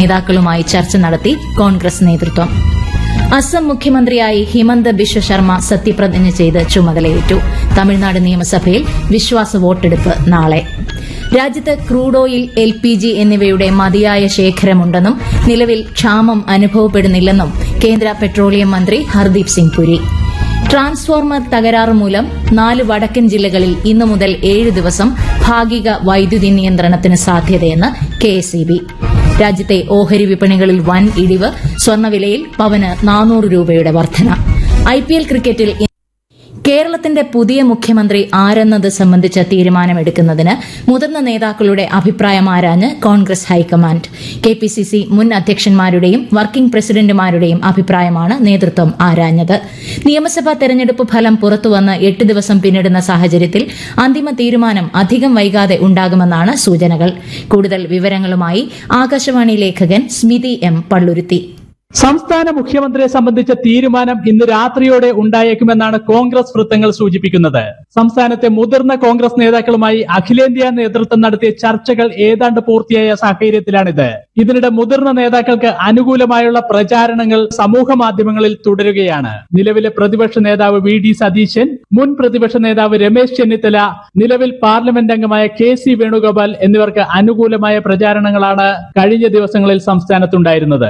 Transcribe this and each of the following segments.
നേതാക്കളുമായി ചർച്ച നടത്തി കോൺഗ്രസ് നേതൃത്വം അസം മുഖ്യമന്ത്രിയായി ഹിമന്ത ബിശ്വ ശർമ്മ സത്യപ്രതിജ്ഞ ചെയ്ത് ചുമതലയേറ്റു തമിഴ്നാട് നിയമസഭയിൽ വിശ്വാസ വോട്ടെടുപ്പ് നാളെ രാജ്യത്ത് crude oil L P G എന്നിവയുടെ മതിയായ ശേഖരമുണ്ടെന്നും നിലവിൽ ക്ഷാമം അനുഭവപ്പെടുന്നില്ലെന്നും കേന്ദ്ര പെട്രോളിയം മന്ത്രി ഹർദീപ് സിംഗ് പുരി ട്രാൻസ്ഫോർമർ തകരാറ് മൂലം നാല് വടക്കൻ ജില്ലകളിൽ ഇന്നു മുതൽ ഏഴ് ദിവസം ഭാഗിക വൈദ്യുതി നിയന്ത്രണത്തിന് സാധ്യതയെന്ന് കെഎസ്ഇബി രാജ്യത്തെ ഓഹരി വിപണികളിൽ വൻ ഇടിവ് സ്വർണ്ണവിലയിൽ പവന് നാനൂറ് രൂപയുടെ വർധന ഐപിഎൽ ക്രിക്കറ്റിൽ കേരളത്തിന്റെ പുതിയ മുഖ്യമന്ത്രി ആരെന്നത് സംബന്ധിച്ച തീരുമാനമെടുക്കുന്നതിന് മുതിർന്ന നേതാക്കളുടെ അഭിപ്രായം ആരാഞ്ഞ് കോൺഗ്രസ് ഹൈക്കമാൻഡ് കെപിസിസി മുൻ അധ്യക്ഷന്മാരുടെയും വർക്കിംഗ് പ്രസിഡന്റുമാരുടെയും അഭിപ്രായമാണ് നേതൃത്വം ആരാഞ്ഞത് നിയമസഭാ തെരഞ്ഞെടുപ്പ് ഫലം പുറത്തുവന്ന് എട്ട് ദിവസം പിന്നിടുന്ന സാഹചര്യത്തിൽ അന്തിമ തീരുമാനം അധികം വൈകാതെ ഉണ്ടാകുമെന്നാണ് സൂചനകൾ കൂടുതൽ വിവരങ്ങളുമായി ആകാശവാണി ലേഖകൻ സ്മിതി എം പള്ളുരുത്തി സംസ്ഥാന മുഖ്യമന്ത്രിയെ സംബന്ധിച്ച തീരുമാനം ഇന്ന് രാത്രിയോടെ ഉണ്ടായേക്കുമെന്നാണ് കോൺഗ്രസ് വൃത്തങ്ങൾ സൂചിപ്പിക്കുന്നത് സംസ്ഥാനത്തെ മുതിർന്ന കോൺഗ്രസ് നേതാക്കളുമായി അഖിലേന്ത്യാ നേതൃത്വം നടത്തിയ ചർച്ചകൾ ഏതാണ്ട് പൂർത്തിയായ സാഹചര്യത്തിലാണിത് ഇതിനിടെ മുതിർന്ന നേതാക്കൾക്ക് അനുകൂലമായുള്ള പ്രചാരണങ്ങൾ സമൂഹ മാധ്യമങ്ങളിൽ തുടരുകയാണ് നിലവിലെ പ്രതിപക്ഷ നേതാവ് വി ഡി സതീശൻ മുൻ പ്രതിപക്ഷ നേതാവ് രമേശ് ചെന്നിത്തല നിലവിൽ പാർലമെന്റ് അംഗമായ കെ സി വേണുഗോപാൽ എന്നിവർക്ക് അനുകൂലമായ പ്രചാരണങ്ങളാണ് കഴിഞ്ഞ ദിവസങ്ങളിൽ സംസ്ഥാനത്തുണ്ടായിരുന്നത്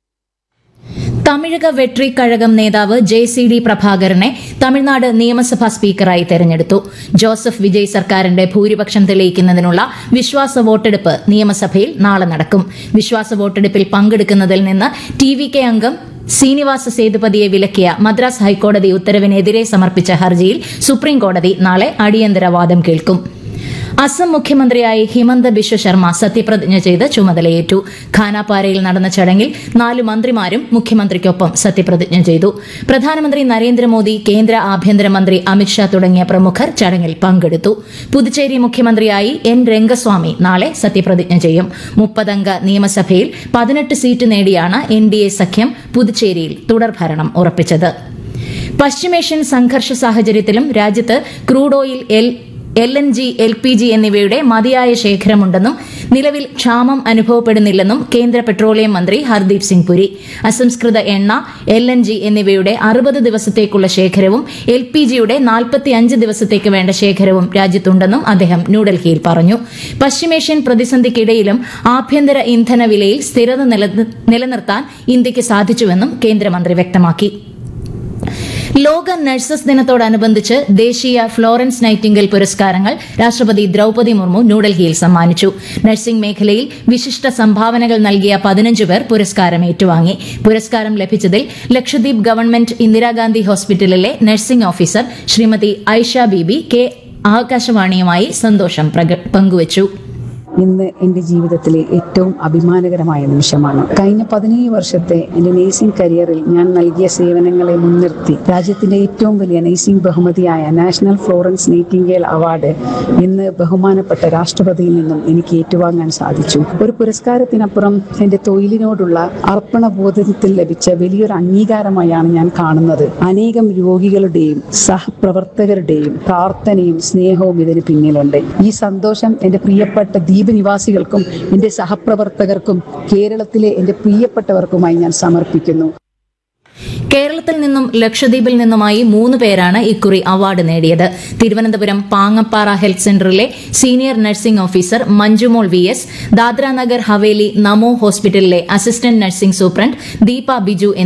തമിഴക വെട്രി കഴകം നേതാവ് ജെ സി ഡി പ്രഭാകരനെ തമിഴ്നാട് നിയമസഭാ സ്പീക്കറായി തെരഞ്ഞെടുത്തു ജോസഫ് വിജയ് സർക്കാരിന്റെ ഭൂരിപക്ഷം തെളിയിക്കുന്നതിനുള്ള വിശ്വാസ വോട്ടെടുപ്പ് നിയമസഭയിൽ നാളെ നടക്കും വിശ്വാസ വോട്ടെടുപ്പിൽ പങ്കെടുക്കുന്നതിൽ നിന്ന് ടി വി കെ അംഗം ശ്രീനിവാസ സേതുപതിയെ വിലക്കിയ മദ്രാസ് ഹൈക്കോടതി ഉത്തരവിനെതിരെ സമർപ്പിച്ച ഹർജിയിൽ സുപ്രീംകോടതി നാളെ അടിയന്തര വാദം കേൾക്കും അസം മുഖ്യമന്ത്രിയായി ഹിമന്ത ബിശ്വ ശർമ്മ സത്യപ്രതിജ്ഞ ചെയ്ത് ചുമതലയേറ്റു ഖാനാപാരയിൽ നടന്ന ചടങ്ങിൽ നാല് മന്ത്രിമാരും മുഖ്യമന്ത്രിക്കൊപ്പം സത്യപ്രതിജ്ഞ ചെയ്തു പ്രധാനമന്ത്രി നരേന്ദ്രമോദി കേന്ദ്ര ആഭ്യന്തരമന്ത്രി അമിത്ഷാ തുടങ്ങിയ പ്രമുഖർ ചടങ്ങിൽ പങ്കെടുത്തു പുതുച്ചേരി മുഖ്യമന്ത്രിയായി എൻ രംഗസ്വാമി നാളെ സത്യപ്രതിജ്ഞ ചെയ്യും മുപ്പതംഗ നിയമസഭയിൽ പതിനെട്ട് സീറ്റ് നേടിയാണ് എൻ ഡി എ സഖ്യം പുതുച്ചേരിയിൽ തുടർഭരണം ഉറപ്പിച്ചത് പശ്ചിമേഷ്യൻ സംഘർഷ സാഹചര്യത്തിലും രാജ്യത്ത് crude oil L L N G L P G എന്നിവയുടെ മതിയായ ശേഖരമുണ്ടെന്നും നിലവിൽ ക്ഷാമം അനുഭവപ്പെടുന്നില്ലെന്നും കേന്ദ്ര പെട്രോളിയം മന്ത്രി ഹർദീപ് സിംഗ് പുരി അസംസ്കൃത എണ്ണ എൽ എൻ ജി എന്നിവയുടെ അറുപത് ദിവസത്തേക്കുള്ള ശേഖരവും എൽ പി ജിയുടെ നാൽപ്പത്തിയഞ്ച് ദിവസത്തേക്ക് വേണ്ട ശേഖരവും രാജ്യത്തുണ്ടെന്നും അദ്ദേഹം ന്യൂഡൽഹിയിൽ പറഞ്ഞു പശ്ചിമേഷ്യൻ പ്രതിസന്ധിക്കിടയിലും ആഭ്യന്തര ഇന്ധന വിലയിൽ സ്ഥിരത നിലനിർ- നിലനിർത്താൻ ഇന്ത്യയ്ക്ക് സാധിച്ചുവെന്നും കേന്ദ്രമന്ത്രി വ്യക്തമാക്കി ലോക നഴ്സസ് ദിനത്തോടനുബന്ധിച്ച് ദേശീയ ഫ്ലോറൻസ് നൈറ്റിംഗൽ പുരസ്കാരങ്ങൾ രാഷ്ട്രപതി ദ്രൌപതി മുർമു ന്യൂഡൽഹിയിൽ സമ്മാനിച്ചു നഴ്സിംഗ് മേഖലയിൽ വിശിഷ്ട സംഭാവനകൾ നൽകിയ പതിനഞ്ച് പേർ പുരസ്കാരം ഏറ്റുവാങ്ങി പുരസ്കാരം ലഭിച്ചതിൽ ലക്ഷദ്വീപ് ഗവൺമെന്റ് ഇന്ദിരാഗാന്ധി ഹോസ്പിറ്റലിലെ nursing officer Shrimati Aisha Beebi K ആകാശവാണിയുമായി സന്തോഷം പ്രക- പങ്കുവച്ചു ഇന്ന് എൻ്റെ ജീവിതത്തിലെ ഏറ്റവും അഭിമാനകരമായ നിമിഷമാണ് കഴിഞ്ഞ പതിനേഴ് വർഷത്തെ എൻ്റെ നേഴ്സിംഗ് കരിയറിൽ ഞാൻ നൽകിയ സേവനങ്ങളെ മുൻനിർത്തി രാജ്യത്തിൻ്റെ ഏറ്റവും വലിയ നേഴ്സിംഗ് ബഹുമതിയായ നാഷണൽ ഫ്ലോറൻസ് നൈറ്റിംഗേൽ അവാർഡ് ഇന്ന് ബഹുമാനപ്പെട്ട രാഷ്ട്രപതിയിൽ നിന്നും എനിക്ക് ഏറ്റുവാങ്ങാൻ സാധിച്ചു ഒരു പുരസ്കാരത്തിനപ്പുറം എൻ്റെ തൊഴിലിനോടുള്ള അർപ്പണ ബോധത്തിൽ ലഭിച്ച വലിയൊരു അംഗീകാരമായാണ് ഞാൻ കാണുന്നത് അനേകം രോഗികളുടെയും സഹപ്രവർത്തകരുടെയും പ്രാർത്ഥനയും സ്നേഹവും ഇതിന് പിന്നിലുണ്ട് ഈ സന്തോഷം എൻ്റെ പ്രിയപ്പെട്ട ദ്വീപ് നിവാസികൾക്കും എൻ്റെ സഹപ്രവർത്തകർക്കും കേരളത്തിലെ എൻ്റെ പ്രിയപ്പെട്ടവർക്കുമായി ഞാൻ സമർപ്പിക്കുന്നു കേരളത്തിൽ നിന്നും ലക്ഷദ്വീപിൽ നിന്നുമായി മൂന്ന് പേരാണ് ഇക്കുറി അവാർഡ് നേടിയത് തിരുവനന്തപുരം പാങ്ങപ്പാറ ഹെൽത്ത് സെന്ററിലെ senior nursing officer Manjumol V S Dadra Nagar Haveli Namo ഹോസ്പിറ്റലിലെ assistant nursing superintendent Deepa Biju